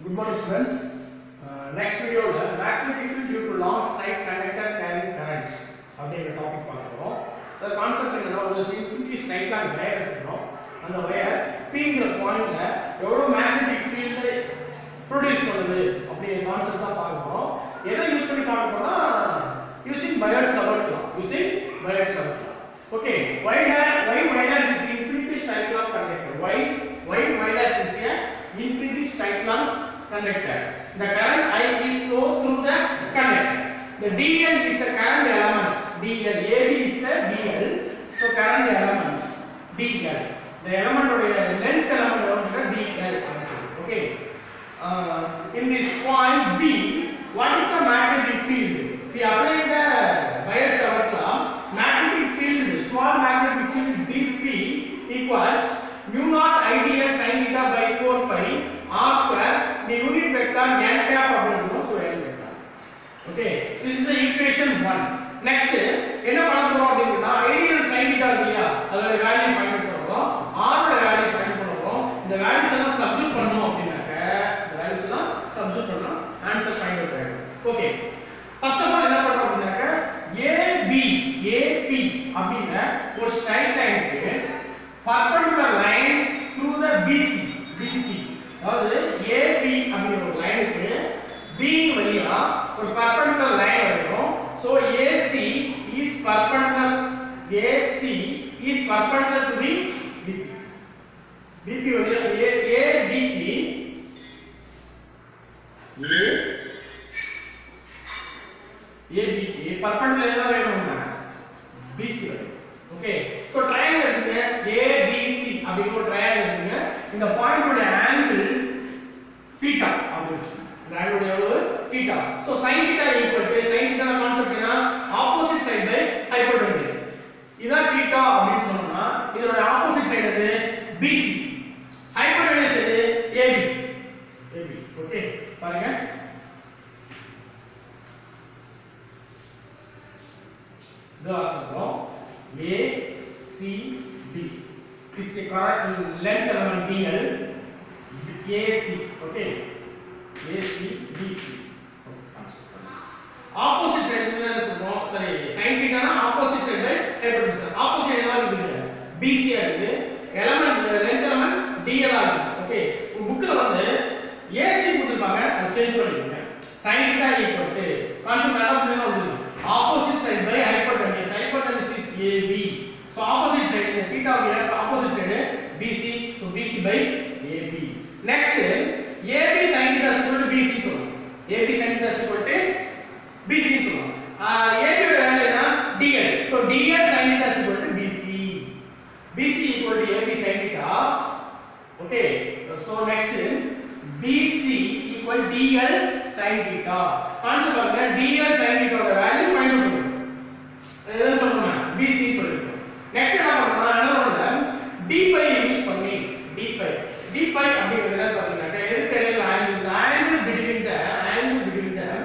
Good morning students. Uh, next video magnetic field due to long straight conductor carrying currents அப்படிங்கிற topic பார்க்க போறோம் இந்த concept என்னன்னா ஒரு இன்ஃபினிட்டி ஸ்ட்ரைட் லைன் வயர் எடுக்கணும் அந்த வயர் பிங்கிற பாயிண்ட்ல எவ்வளவு மேக்னெட்டிக் ஃபீல்டு ப்ரொடியூஸ் பண்ணுது அப்படிங்கிற கான்செப்ட் தான் பார்க்க போறோம் எதை யூஸ் பண்ணி பார்க்க போறோம்னா using Biot Savart law using Biot Savart law okay why ha- why minus is infinity straight line conductor why why minus is a infinity straight line conductor the current i is flow through the conductor the dl is the current elements dl ab is the dl so current elements dl the element உடைய length element எவ்வளவு dl அப்படின்னு சொல்லி okay uh, in this point b what is the magnetic field we apply the Bayes Savart law magnetic field small magnetic field dp equals mu naught idl sin theta by 4 pi r square the unit vector n cap அப்படிங்கிறோம் so n vector okay this is the equation 1 next என்ன பண்ண போறோம் அப்படின்னா ideal sin theta இல்லையா அதோட value find பண்ண போறோம் r ஓட வேல்யூ ஃபைண்ட் பண்ண போறோம் இந்த வேல்யூஸ் எல்லாம் சப்ஸ்டிட் பண்ணோம் அப்படினாக்க இந்த வேல்யூஸ் எல்லாம் சப்ஸ்டிட் பண்ணா ஆன்சர் ஃபைண்ட் அவுட் ஆயிடும் ஓகே ஃபர்ஸ்ட் ஆஃப் ஆல் என்ன பண்றோம் அப்படினாக்க AB AP அப்படிங்கிற ஒரு ஸ்ட்ரைட் லைனுக்கு perpendicular line through the BC BC அதாவது AB அப்படிங்கிற ஒரு லைனுக்கு B வழியா ஒரு பர்பெண்டிகுலர் லைன் வரையும் so AC is perpendicular AC is perpendicular to the BP BP வழியா A ABக்கு A ஏபிக்கு பர்பெண்டிகுலர் எதா வேணும்னா பிசி வரும் ஓகே சோ ட்ரையாங்கிள் எடுத்துங்க ஏபிசி அப்படிங்கிற ஒரு ட்ரையாங்கிள் எடுத்துங்க இந்த பாயிண்டோட ஆங்கிள் தீட்டா அப்படின்னு வச்சுக்கோங்க இந்த ஆங்கிள் எவ்வளவு theta so sin theta equal to sin theta concept என்ன ஆப்போசிட் சைடு பை ஹைபோடெனஸ் இதான் தீட்டா அப்படின்னு சொன்னோம்னா இதோட ஆப்போசிட் சைடு எது பிசி ஹைபோடெனஸ் எது ஏபி ஏபி ஓகே பாருங்க the from A C B is a correct length element DL AC okay AC BC opposite side என்ன சொல்றோம் சரி sin theta னா ஆப்போசிட் சைடு ஹைபோடெனஸ் ஆப்போசிட் என்ன இருக்குது BC ஆ இருக்குது எலிமெண்ட் லென்த் எலிமெண்ட் DL ஆ இருக்குது ஓகே ஒரு புக்ல வந்து AC கொடுத்திருப்பாங்க அதை சேஞ்ச் பண்ணிடுங்க sin theta equal to concept என்ன பண்ணுங்க உங்களுக்கு opposite side by hypotenuse hypotenuse is AB so opposite side the theta will have opposite side BC so BC by AB next AB sin theta is equal to BC சொல்றோம் AB sin theta is equal to BC சொல்றோம் AB ஓட value என்ன DL so DL sin theta is equal to BC BC equal to AB sin theta okay so next BC equal DL sin theta concept பாருங்க DL sin theta ஓட value find out பண்ணுங்க எதை சொல்றோம் BC சொல்லிருக்கோம் next என்ன பண்றோம்னா என்ன பண்றோம் d pi use பண்ணி d பை d பை அப்படிங்கிறது என்ன பாத்தீங்கன்னா எதுக்கு இடையில angle angle between the angle between the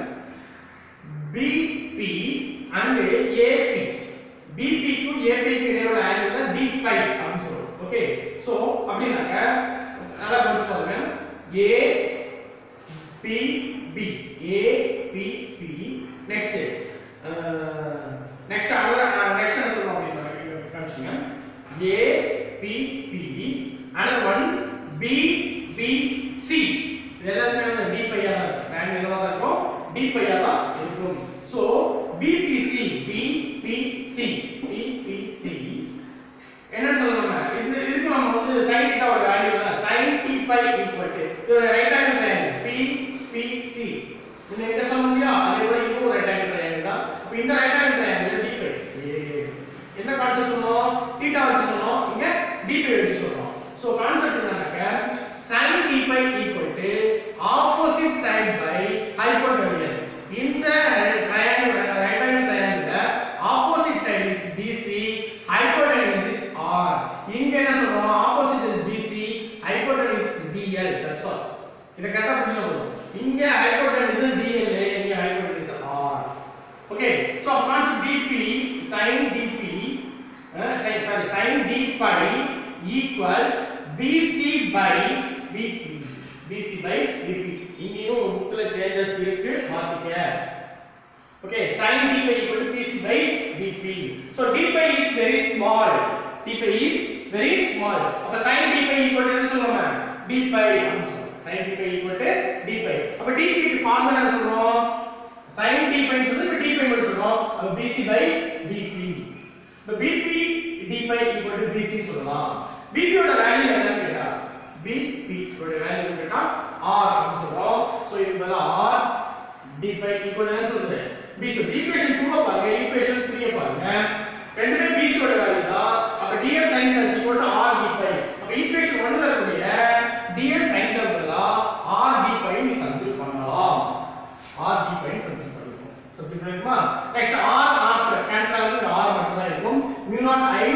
BP and AP BP க்கு AP க்கு இடையில ஆங்கிள் தான் d பை அப்படின்னு சொல்றோம் ஓகே சோ அப்படினாக்க நல்லா புரிஞ்சுக்கோங்க A P B A P P next uh, next another next என்ன சொல்றோம் அப்படினா காமிச்சுங்க A P P another one B B C இது எல்லாமே வந்து D பையா தான் இருக்கும் ஆங்கிள் என்னவா தான் இருக்கும் D பையா தான் இருக்கும் சோ BPC BPC BPC என்ன சொல்றாங்க இந்த இதுக்கு நம்ம வந்து sin theta ஓட வேல்யூ தான் sin t pi equal to இதோட right angle triangle P P C இந்த எங்க சொல்ல முடியும் அதே போல இது ஒரு ரைட் ஆங்கிள் ட்ரையாங்கிள் தான் இப்போ இந்த right angle triangle d pi என்ன கான்செப்ட் சொன்னோம் தீட்டா வச்சு சொன்னோம் இங்க d pi வச்சு சொல்றோம் சோ கான்செப்ட் என்னன்னாக்க sin t pi equal to opposite side by hypotenuse இந்த triangle right angle triangle opposite side is BC hypotenuse is R இங்க என்ன சொல்றோம் opposite is BC hypotenuse is DL that's all இத கரெக்ட்டா புரிஞ்சா போதும் இங்க hypotenuse is DL இங்க hypotenuse is R okay so concept DP sin DP uh, sin, sorry sin D pi equal BC by BP BC by BP இங்கேயும் ஒரு புக்ல changes இருக்கு மாத்திக்க Okay, sin d pi equal to pc by dp. So d pi is very small. d pi is very small. அப்ப sin d pi equal to என்ன சொல்லுவோம் d pi அப்படின்னு சொல்லுவோம். sin d pi equal to d pi. அப்ப d pi க்கு formula என்ன சொல்றோம்? sin d pi ன்னு சொல்லி இப்ப d pi மட்டும் சொல்றோம். அப்ப bc by dp. இப்ப bp d pi equal to bc ன்னு சொல்லலாம். bp ஓட வேல்யூ என்னன்னு கேட்டா bp ஓட வேல்யூ கேட்டா r அப்படின்னு சொல்றோம். சோ இது பதிலா r d pi equal என்ன சொல்றது b so equation 2 பாருங்க equation 3 பாருங்க ரெண்டுமே b ஓட வேல்யூ தான் அப்ப dl sin is equal to r d pi அப்ப equation 1 ல இருக்கக்கூடிய dl sin term பதிலா r d pi நீ சப்ஸ்டிட் பண்ணலாம் r d pi சப்ஸ்டிட் பண்ணிக்கலாம் சப்ஸ்டிட் பண்ணிக்கமா next r r square cancel ஆகுது r மட்டும் தான் இருக்கும் mu not i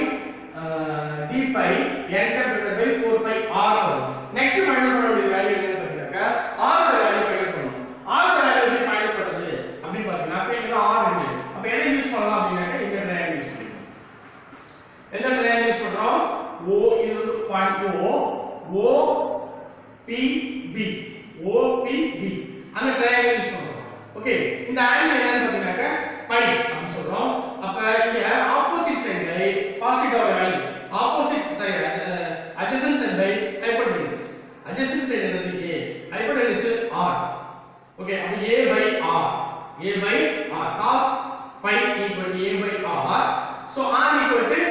d pi n divided by 4 pi r வரும் நெக்ஸ்ட் ஃபைண்ட் பண்ண வேண்டிய வேல்யூ என்னன்னு பாத்தீங்கன்னா r ஓட வேல்யூ ஃபைண்ட் பண்ணணும் r ஓட வேல்யூ எப்படி ஃபைண்ட் பண்றது அப்படின்னு பாத்தீங்கன்னா அப்ப இங்க r இருக்கு அப்ப எதை யூஸ் பண்ணலாம் அப்படின்னாக்க இந்த ட்ரையாங்கிள் யூஸ் பண்ணிக்கலாம் எந்த ட்ரையாங்கிள் யூஸ் பண்றோம் o இது வந்து point o o p b o p b அந்த ட்ரையாங்கிள் யூஸ் பண்றோம் ஓகே இந்த ஆங்கிள் என்னன்னு பாத்தீங்கன்னாக்க பை அப்படின்னு சொல்றோம் அப்ப இங்க ஆப்போசிட் சைடுல positive value opposite side adjacent side by hypotenuse adjacent side என்னது a hypotenuse r okay அப்ப a by r a by r cos pi equal to a by r so r equal to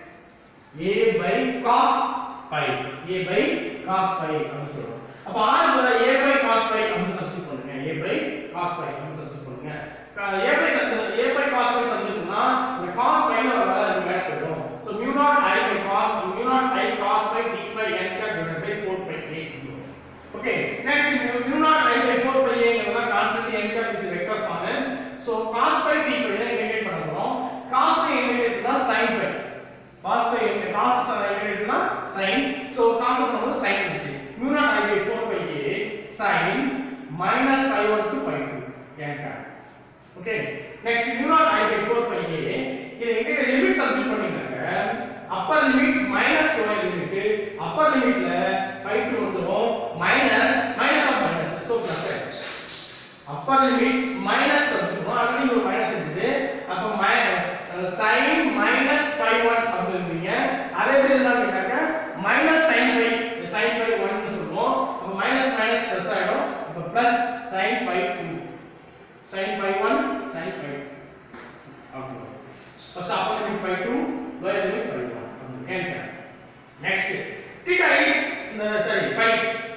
a by cos pi a by cos pi அப்படின்னு சொல்றோம் அப்ப r கூட a by cos pi அப்படின்னு substitute பண்ணுங்க a by cos pi அப்படின்னு substitute பண்ணுங்க க- a by substitute a by cos pi substitute பண்ணா இந்த cos pi ல வர வேல்யூ மேல போயிடும் so mu naught i by cos mu naught i cos pi d pi n cap divided by 4 pi a okay next mu mu naught i by 4 pi a ங்கிறதா constant n cap is a vector form so cos pi d pi ல integrate பண்ண போறோம் cos pi integrate பண்ணா sin pi cos pi இந்த cos integrate பண்ணா sin so cos பண்ணும்போது sin வந்துச்சு mu naught i by 4 pi a sin minus pi 1 to pi 2 n cap okay next mu naught i by 4 pi a இது எங்க limit substitute பண்ணீங்க upper limit minus lower limit upper லிமிட்ல pi 2 வந்துரும் minus minus of minus so plus upper limit minus substitute already ஒரு minus இருக்குது அப்ப sin minus pi 1 அப்படி இருந்தீங்க அதே எப்படி இருந்தாலும் கேட்டாக்க minus sin pi sin pi 1 னு சொல்லுவோம் அப்ப மைனஸ் மைனஸ் பிளஸ் ஆயிடும் அப்ப plus sin pi 2 sin pi 1 sin pi 2 அப்படி வரும் first upper limit pi 2 lower limit pi 1 enter next theta is இந்த சரி pi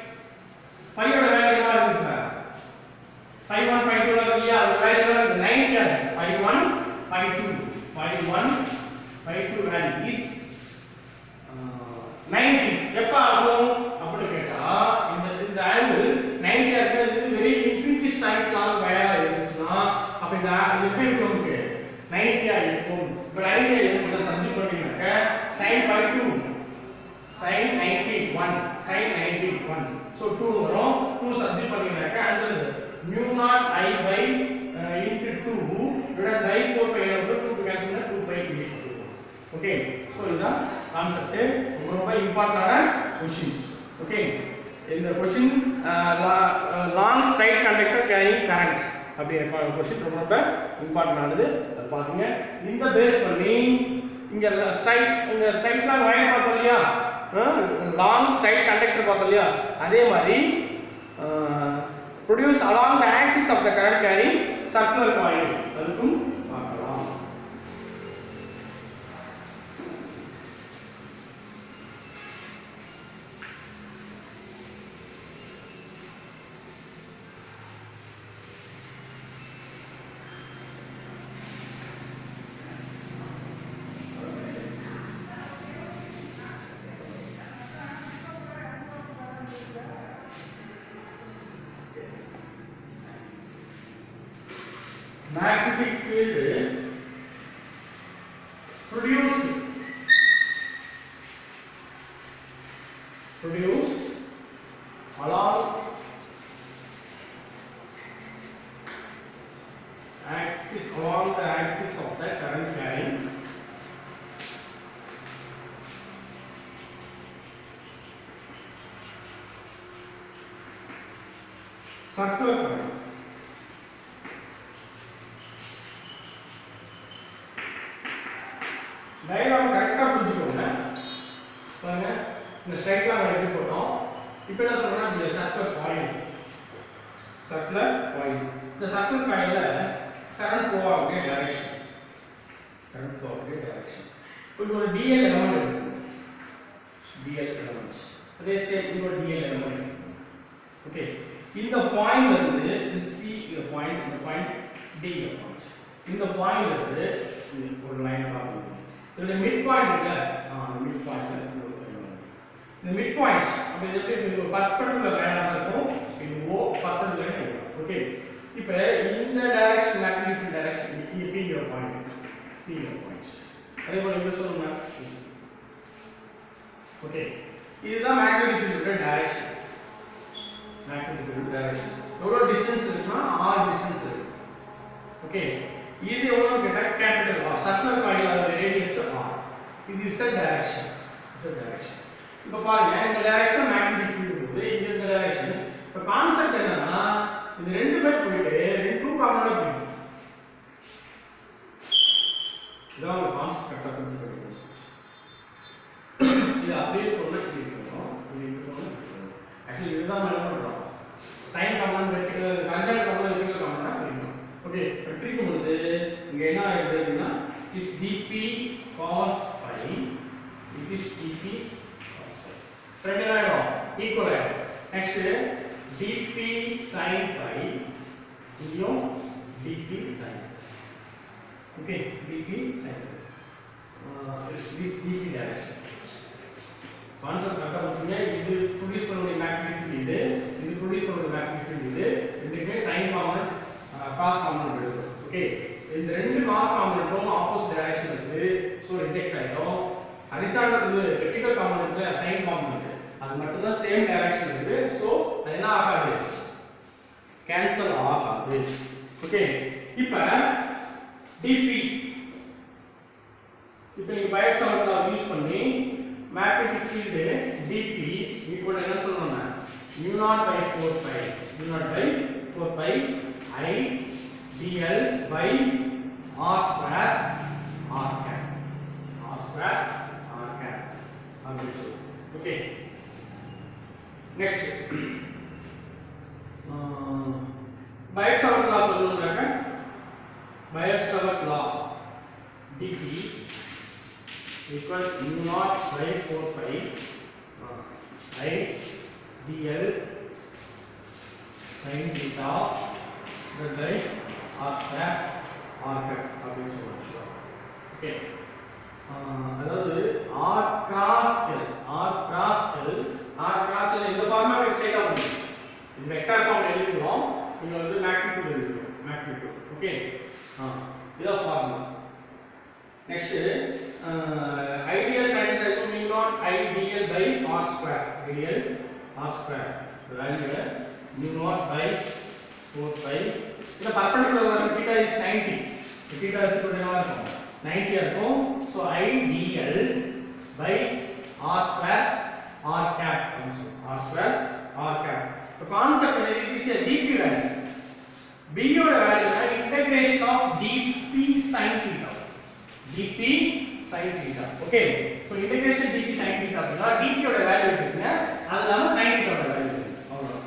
pi ஓட வேல்யூ என்ன இருக்கு pi 1 pi 2 இருக்கு இல்லையா அந்த வேல்யூ என்ன இருக்கு 90 இருக்கு pi 1 pi 2 pi 1 pi 2 value is 90 எப்ப ஆகும் அப்படி கேட்டா இந்த இந்த ஆங்கிள் 90 ஆ இருக்கிறது வெரி இன்ஃபினிட்டி ஸ்ட்ரைட் லாங் வயரா இருந்துச்சுன்னா அப்ப இந்த இது எப்படி இருக்கும் நமக்கு 90 ஆ இருக்கும் இப்ப 90 ஆ இருக்கும் சப்ஜெக்ட் பண்ணீங்கன்னாக்க sin pi 2 sin 91 sin 91 so 2 வரும் 2 சப்ஜெக்ட் பண்ணீங்கன்னாக்க answer mu naught i by uh, into 2 divided by 4 pi over 2 to cancel 2 pi into 2 okay so இதுதான் கான்செப்ட் ரொம்ப ரொம்ப இம்பார்ட்டன்டான கொஸ்டின்ஸ் ஓகே இந்த question long straight conductor carrying current அப்படிங்கிற question ரொம்ப ரொம்ப இம்பார்ட்டன்டானது அதை பாருங்க இந்த பேஸ் பண்ணி இங்க ஸ்ட்ரைட் இங்க ஸ்ட்ரைட் லாங் வயர் பார்த்தோம் இல்லையா லாங் ஸ்ட்ரைட் கண்டக்டர் பார்த்தோம் இல்லையா அதே மாதிரி produce along the axis of the current carrying circular coil அதுக்கும் பார்க்கலாம் magnetic field produced produced along axis along the axis of the current carrying circular coil diagram கரெக்டாக புரிஞ்சுக்கோங்க பாருங்க இந்த ஸ்ட்ரைட் லைன் எப்படி போட்டோம் இப்போ என்ன சொல்றேன்னா இந்த சர்க்குலர் காயில் சர்க்குலர் காயில் இந்த சர்க்குலர் காயில கரண்ட் ஃப்ளோ ஆகக்கூடிய டைரக்ஷன் கரண்ட் ஃப்ளோ ஆகக்கூடிய டைரக்ஷன் இப்போ ஒரு டிஎல் எலமெண்ட் இருக்கு டிஎல் எலமெண்ட்ஸ் அதே சேம் இது ஒரு டிஎல் எலமெண்ட் ஓகே இந்த பாயிண்ட்ல இருந்து இது சி இந்த பாயிண்ட் இந்த பாயிண்ட் டி இந்த பாயிண்ட் இந்த பாயிண்ட்ல இருந்து இது ஒரு லைன் பார்க்கணும் இதோட மிட் பாயிண்ட் இருக்குல்ல ஆ அந்த மிட் பாயிண்ட்ல இந்த மிட் பாயிண்ட்ஸ் அப்ப இது எப்படி இது பர்பெண்டிகுலர் லைனா இருக்கும் இது ஓ பர்பெண்டிகுலர் லைன் ஓகே இப்போ இந்த டைரக்ஷன் மேக்னெட்டிக் டைரக்ஷன் இது P your point P your points அதே போல இங்க சொல்லுங்க ஓகே இதுதான் மேக்னெட்டிக் ஃபீல்டோட டைரக்ஷன் மேக்னெட்டிக் ஃபீல்ட் டைரக்ஷன் எவ்வளவு டிஸ்டன்ஸ் இருக்குன்னா ஆர் டிஸ்டன்ஸ் இருக்கு ஓகே இது எவ்வளவு கேட்டா கேபிட்டல் ஆர் சர்க்குலர் காயில் அதோட ரேடியஸ் ஆர் இது is a direction is a direction இப்போ பாருங்க இந்த டைரக்ஷன் மேக்னெட்டிக் ஃபீல்ட் இருக்குது இது இந்த டைரக்ஷன் இப்போ கான்செப்ட் என்னன்னா இது ரெண்டு பேர் போயிட்டு ரெண்டு டூ காமனா போயிடுது இதான் ஒரு கான்செப்ட் கரெக்டாக புரிஞ்சுக்கணும் இது அப்படியே பொருளை இப்படி இருக்கணும் இது இப்படி பொருளை இப்படி இருக்கணும் ஆக்சுவலி இதுதான் நம்ம என்ன பண்ணுறோம் sine common vertical consult common vertical காமனா பிரிக்கணும் ஓகே பிரிக்கும் பொழுது இங்க என்ன ஆகுது அப்படின்னா is DP cos pi it is DP cos pi ரெண்டு என்ன ஆயிடும் ஈக்குவல் ஆயிடும் நெக்ஸ்ட் டிபி சைன் பை இங்கேயும் DP sine okay DP sine this dp direction கான்செப்ட் கரெக்டாக புரிஞ்சுங்க இது ப்ரொடியூஸ் பண்ணக்கூடிய மேக்னெட்டிக் ஃபீல்ட் இது இது ப்ரொடியூஸ் பண்ணக்கூடிய மேக்னெட்டிக் ஃபீல்ட் இது ரெண்டுக்குமே சைன் காம்பனன்ட் காஸ் காம்பனன்ட் இருக்கு ஓகே இந்த ரெண்டு காஸ் காம்பனன்ட்டும் ஆப்போசிட் டைரக்ஷன் இருக்குது ஸோ ரிஜெக்ட் ஆயிடும் ஹரிசாண்டல் இது வெர்டிகல் காம்பனன்ட்ல சைன் காம்பனன்ட் அது மட்டும் தான் சேம் டைரக்ஷன் இருக்குது ஸோ அது என்ன ஆகாது கேன்சல் ஆகாது ஓகே இப்போ டிபி இப்போ நீங்க பைட் சமன்பாடு யூஸ் பண்ணி மேக்னெட்டிக் ஃபீல்டு டிபி ஈக்குவல் என்ன சொல்லணும்னா mu naught by 4 pi mu naught by 4 pi i dl by r square r cap r square r cap அப்படின்னு சொல்லு ஓகே நெக்ஸ்ட் பைட் சமன்பாடு லா சொல்லணும்னாக்க பைட் சமன்பாடு லா dp equal mu naught by 4 pi uh, i dl sin theta divided by r square r cap அப்படின்னு சொல்லுவோம் okay அதாவது r cross l r cross l r cross l இந்த formula ஸ்ட்ரைட்டா பண்ணுங்க இது vector form எழுதிக்கிறோம் இங்க வந்து மேக்னிட்யூட் எழுதிக்கிறோம் மேக்னிட்யூட் ஓகே ஆ இதான் formula next I DL sine right mu naught I DL by R square I DL R square value mu naught by 4 by இந்த பர்பெண்டிகுலர் வந்து தீட்டா இஸ் 90 தீட்டா இஸ் என்னவா இருக்கும் 90 இருக்கும் so I DL by R square R cap R square R cap இப்போ concept என்ன is a dp வேல்யூ b யோட வேல்யூனா integration of dp sin theta dp sin theta okay so integration dp sin theta அப்படினா dp யோட value இருக்குங்க அது இல்லாம sin theta யோட வேல்யூ இருக்கு அவ்வளவுதான்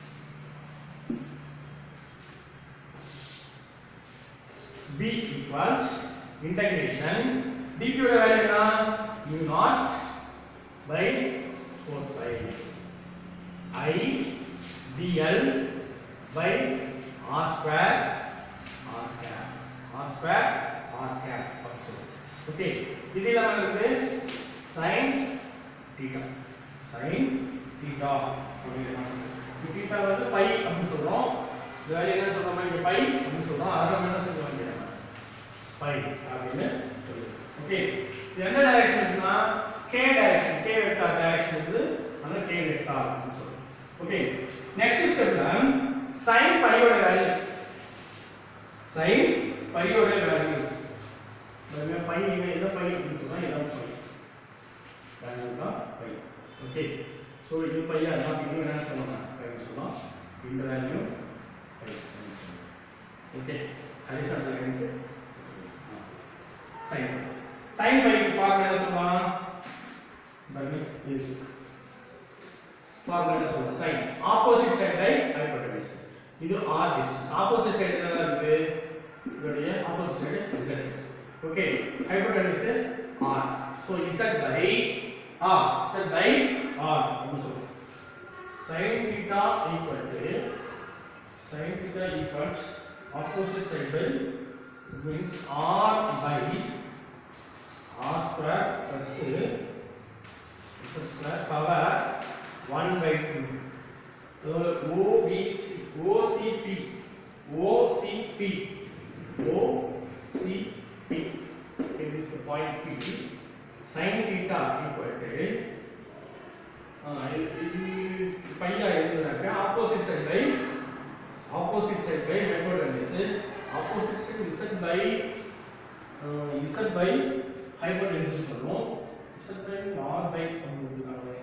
b equals integration dp யோட வேல்யூ என்ன mu naught by 4 pi i dl by r square r cap r square r cap also okay இது இல்லாம இருக்கு sin theta sin theta அப்படிங்கிற கான்செப்ட் theta வந்து பை அப்படின்னு சொல்றோம் இந்த வேல்யூ என்ன சொல்றோம் இங்க பை அப்படின்னு சொல்றோம் அதை நம்ம என்ன சொல்றோம் இங்க பை அப்படின்னு சொல்லுவோம் ஓகே இது எந்த டைரக்ஷன் இருக்குன்னா k direction k vector direction இருக்குது அதனால k வெக்டார் அப்படின்னு சொல்றோம் ஓகே நெக்ஸ்ட் ஸ்டெப்ல sin பையோட வேல்யூ sin பையோட வேல்யூ பாருங்க பை இங்க எதை பை அப்படின்னு சொன்னா இதான் பை வேல்யூ தான் பை ஓகே சோ இது பையா தான் இது என்ன சொல்லலாம் பைன்னு சொல்லலாம் இந்த வேல்யூ ஓகே ஹரிசாண்டல் லைனுக்கு சைன் சைன் பைக்கு ஃபார்முலா என்ன சொல்லலாம் பர்மி இது ஃபார்முலா என்ன சொல்லலாம் sine opposite side by hypotenuse இது ஆர் டிஸ்டன்ஸ் ஆப்போசிட் சைடு என்ன இருக்கு இதோடைய opposite side z okay hypotenuse R so z by R z by R அப்படின்னு சொல்லுவோம் sin theta equal to sin theta equals opposite side by means r by r square plus z square power 1 by 2 so OBC OCP OCP OCP it is the point P sin theta equal to ஆ, இது இது பையா எழுதுனாக்க opposite side by opposite side by hypotenuse opposite side Z by Z by hypotenuse சொல்லுவோம் Z by R by கொடுத்துருக்காங்களே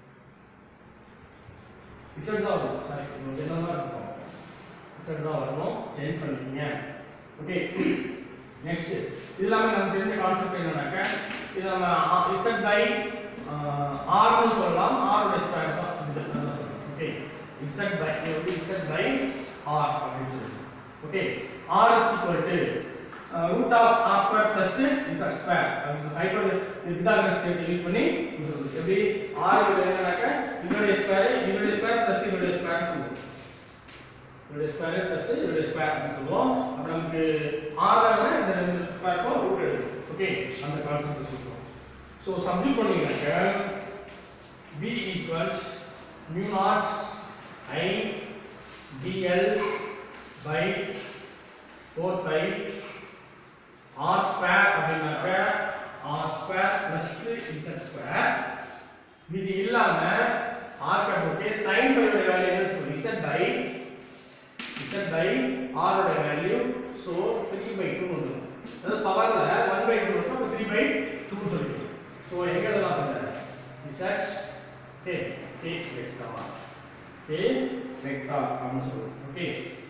Z தான் வரும் sorry என்ன தான் இருக்கும் இசட் தான் வரணும் சேஞ்ச் பண்ணிக்கிங்க ஓகே நெக்ஸ்ட் இது இல்லாம நமக்கு தெரிஞ்ச கான்செப்ட் என்னன்னாக்க இது நம்ம இசட் பை ஆர்னு சொல்லலாம் ஆரோட ஸ்கொயர் தான் இது அதான் சொல்லணும் ஓகே இசட் பை இது வந்து இசட் பை ஆர் அப்படின்னு சொல்லுவோம் okay R is equal to root of R square plus Z square அப்படின்னு ஹைப்பர் பித்தாகரஸ் தேர்ட்டி யூஸ் பண்ணி யூஸ் பண்ணுறது எப்படி ஆர் என்னன்னாக்க இதோடைய ஸ்கொயர் இதோடைய ஸ்கொயர் பிளஸ் இதோடைய ஸ்கொயர் சொல்லுவோம் இதோட ஸ்கொயர் பிளஸ் இதோட ஸ்கொயர் அப்படின்னு சொல்லுவோம் அப்ப நமக்கு ஆறாக இந்த ரெண்டு ஸ்கொயருக்கும் ரூட் எடுக்கும் ஓகே அந்த கான்செப்ட் சொல்லுவோம் ஸோ சப்ஜெக்ட் பண்ணீங்கன்னாக்க b equals mu naught I dl by four by R square அப்படின்னாக்க R square plus Z square இது இல்லாம ஆர் கேப் ஓகே சைன் பையோட வேல்யூ என்ன சொல்லுங்க Z by z by r ஓட வேல்யூ so 3 by 2 வந்துரும் அதாவது பவர்ல 1 by 2 இருக்கும் அப்ப 3 by 2 சொல்லிடும் so எங்க எழுதலாம் அப்ப z k k vector k vector அப்படின்னு சொல்லுவோம் ஓகே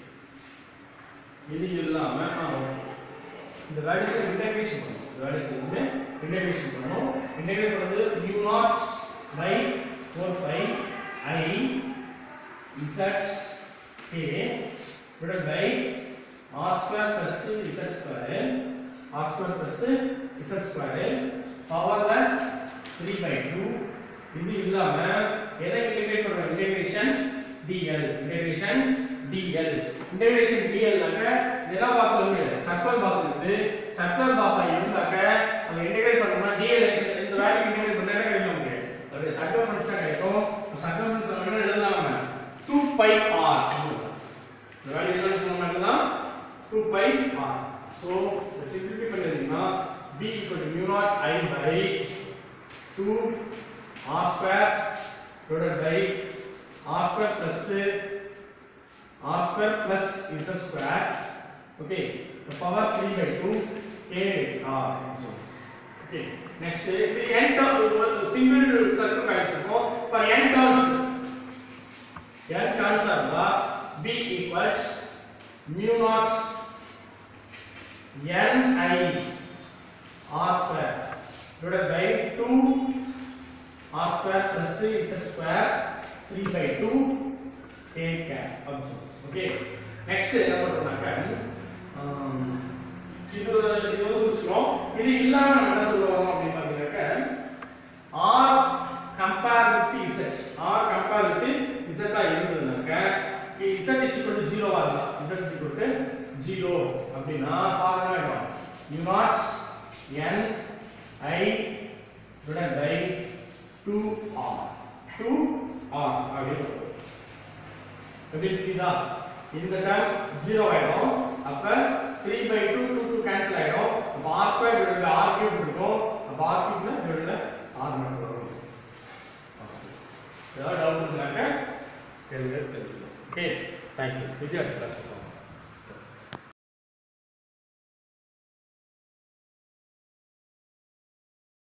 இது இல்லாம ஆ, okay. இந்த வேல்யூஸ் இன்டகிரேஷன் பண்ணும் இந்த வேல்யூஸ் வந்து இன்டகிரேஷன் பண்ணும் இன்டகிரேட் பண்ணது mu naught by 4 pi i z k divided by r square plus z square r square plus z square பவர்ல 3 by 2 இது இல்லாம எதை இன்டகிரேட் பண்றோம் integration dl integration dl integration dl னாக்க இதெல்லாம் பார்க்கறது சர்க்கிள் பார்க்கறது சர்க்கிள் பார்த்தா இருந்தாக்க நம்ம இன்டகிரேட் பண்ணோம்னா dl இந்த வேல்யூ இன்டகிரேட் பண்ணா என்ன கிடைக்கும் நமக்கு அதோட சர்க்கிள் தான் கிடைக்கும் சர்க்கிள் என்ன எழுதலாம் நம்ம 2 pi r இந்த வேல்யூ என்ன சொன்னோம்னா தான் 2 pi r so the simplify பண்ணீங்கன்னா b equal to mu naught i by 2 r square divided by r square plus r square plus z square okay the power 3 by 2 k r so okay next the n term single circle காய்ச்சிருக்கோம் for n terms n terms இருந்தா b equals mu naught n i r square divided by 2 r square plus z square 3 by 2 k cap அப்படின்னு சொல்லுவோம் okay next என்ன பண்றோம்னாக்க ஆம், இது இது வந்து முடிச்சிடும் இது இல்லாம நம்ம என்ன சொல்லுவோம் அப்படின்னு பார்த்தீங்கன்னாக்க r compare with z r compare with z ah இருந்ததுனாக்க z is equal to 0 ஆ இருக்கும் z is equal to 0 அப்படின்னா ஃபார்முலா ஆயிடும் u naught n i divided by 2r 2r அப்படின்னு வரும். எப்படி புரியுதா இந்த டேர்ம் 0 ஆயிடும் அப்ப 3 by 2 2 2 கேன்சல் ஆயிடும் அப்ப r square divided by r cube இருக்கும் அப்ப r கியூப்ல டிவைடட் பை r மட்டும் வரும் ஏதாவது டவுட் இருந்தாக்க கேளுங்க தெரிஞ்சுக்கணும் ஓகே தேங்க்யூ வித்யா கிளாஸ்